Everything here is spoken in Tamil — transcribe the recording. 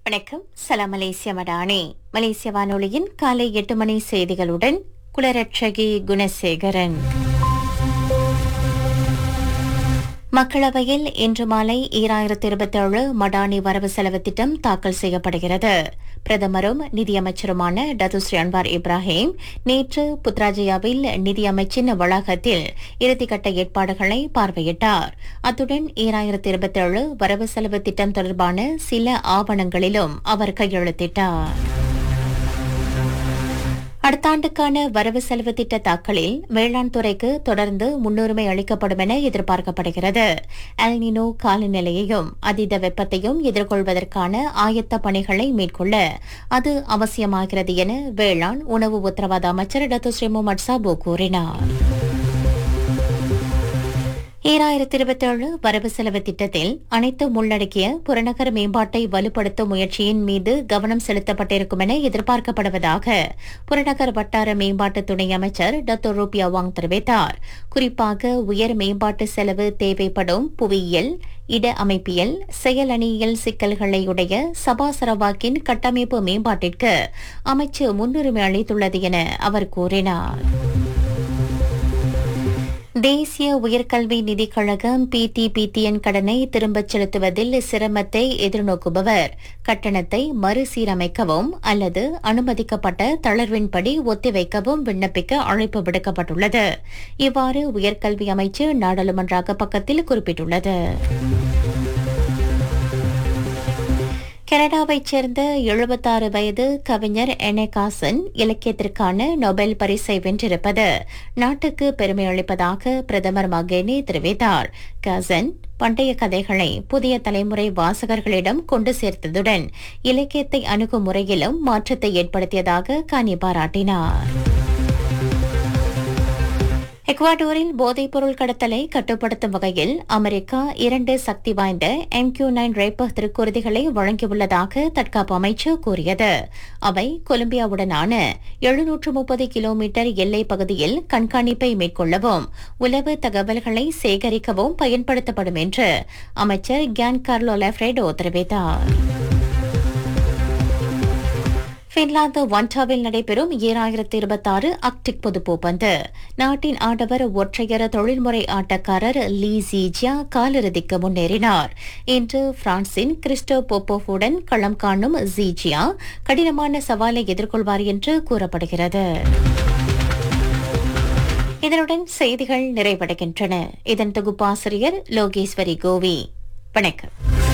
வணக்கம் சலாம் மலேசிய மடானே மலேசிய வானொலியின் காலை எட்டு மணி செய்திகளுடன் குலரட்சகி குணசேகரன் மக்களவையில் இன்று மாலை ஈராயிரத்தி இருபத்தேழு மடானி வரவு செலவு திட்டம் தாக்கல் செய்யப்படுகிறது பிரதமரும் நிதியமைச்சருமான டதுஸ்ரீ அன்வார் இப்ராஹிம் நேற்று புத்ராஜயாவில் நிதியமைச்சின் வளாகத்தில் இறுதிக்கட்ட ஏற்பாடுகளை பார்வையிட்டார் அத்துடன் ஈராயிரத்தி இருபத்தேழு வரவு செலவு திட்டம் தொடர்பான சில ஆவணங்களிலும் அவர் கையெழுத்திட்டார் அடுத்த ஆண்டுக்கான வரவு செலவு திட்ட தாக்கலில் வேளாண் துறைக்கு தொடர்ந்து முன்னுரிமை அளிக்கப்படும் என எதிர்பார்க்கப்படுகிறது அல்னினோ காலநிலையையும் அதீத வெப்பத்தையும் எதிர்கொள்வதற்கான ஆயத்த பணிகளை மேற்கொள்ள அது அவசியமாகிறது என வேளாண் உணவு உத்தரவாத அமைச்சர் டத்துஸ்ரீ முகமது சாபு கூறினார் ஈராயிரத்தி இருபத்தேழு வரவு செலவு திட்டத்தில் அனைத்து உள்ளடக்கிய புறநகர் மேம்பாட்டை வலுப்படுத்தும் முயற்சியின் மீது கவனம் செலுத்தப்பட்டிருக்கும் என எதிர்பார்க்கப்படுவதாக புறநகர் வட்டார மேம்பாட்டு துணை அமைச்சர் டத்தோ ரூபியா வாங் தெரிவித்தார் குறிப்பாக உயர் மேம்பாட்டு செலவு தேவைப்படும் புவியியல் இட அமைப்பியல் செயலணியியல் சிக்கல்களை உடைய சபா சரவாக்கின் கட்டமைப்பு மேம்பாட்டிற்கு அமைச்சு முன்னுரிமை அளித்துள்ளது என அவர் கூறினார் தேசிய உயர்கல்வி நிதிக் கழகம் பிடிபிடிஎன் கடனை திரும்பச் செலுத்துவதில் சிரமத்தை எதிர்நோக்குபவர் கட்டணத்தை மறுசீரமைக்கவும் அல்லது அனுமதிக்கப்பட்ட தளர்வின்படி ஒத்திவைக்கவும் விண்ணப்பிக்க அழைப்பு விடுக்கப்பட்டுள்ளது இவ்வாறு உயர்கல்வி அமைச்சு நாடாளுமன்ற பக்கத்தில் குறிப்பிட்டுள்ளது கனடாவைச் சேர்ந்த எழுபத்தாறு வயது கவிஞர் எனகாசன் இலக்கியத்திற்கான நொபேல் பரிசை வென்றிருப்பது நாட்டுக்கு பெருமை அளிப்பதாக பிரதமர் மகேனி தெரிவித்தார் கசன் பண்டைய கதைகளை புதிய தலைமுறை வாசகர்களிடம் கொண்டு சேர்த்ததுடன் இலக்கியத்தை அணுகும் முறையிலும் மாற்றத்தை ஏற்படுத்தியதாக கானி பாராட்டினார் எக்வாடோரில் போதைப்பொருள் கடத்தலை கட்டுப்படுத்தும் வகையில் அமெரிக்கா இரண்டு சக்தி வாய்ந்த எம் கியூ நைன் ரேப்பர் திருக்குறுதிகளை வழங்கியுள்ளதாக தற்காப்பு அமைச்சு கூறியது அவை கொலம்பியாவுடனான எழுநூற்று முப்பது கிலோமீட்டர் எல்லை பகுதியில் கண்காணிப்பை மேற்கொள்ளவும் உளவு தகவல்களை சேகரிக்கவும் பயன்படுத்தப்படும் என்று அமைச்சர் கியான் கார்லோ லெஃப்ரெடோ தெரிவித்தார் பின்லாந்து ஒன்டாவில் நடைபெறும் ஈராயிரத்தி இருபத்தாறு அக்டிக் பொதுப்போப்பந்து நாட்டின் ஆடவர் ஒற்றையர தொழில்முறை ஆட்டக்காரர் லீ ஜீஜியா காலிறுதிக்கு முன்னேறினார் இன்று பிரான்சின் கிறிஸ்டோ போப்போவுடன் களம் காணும் ஜீஜியா கடினமான சவாலை எதிர்கொள்வார் என்று கூறப்படுகிறது இதனுடன் செய்திகள் நிறைவடைகின்றன இதன் தொகுப்பாசிரியர் லோகேஸ்வரி கோவி வணக்கம்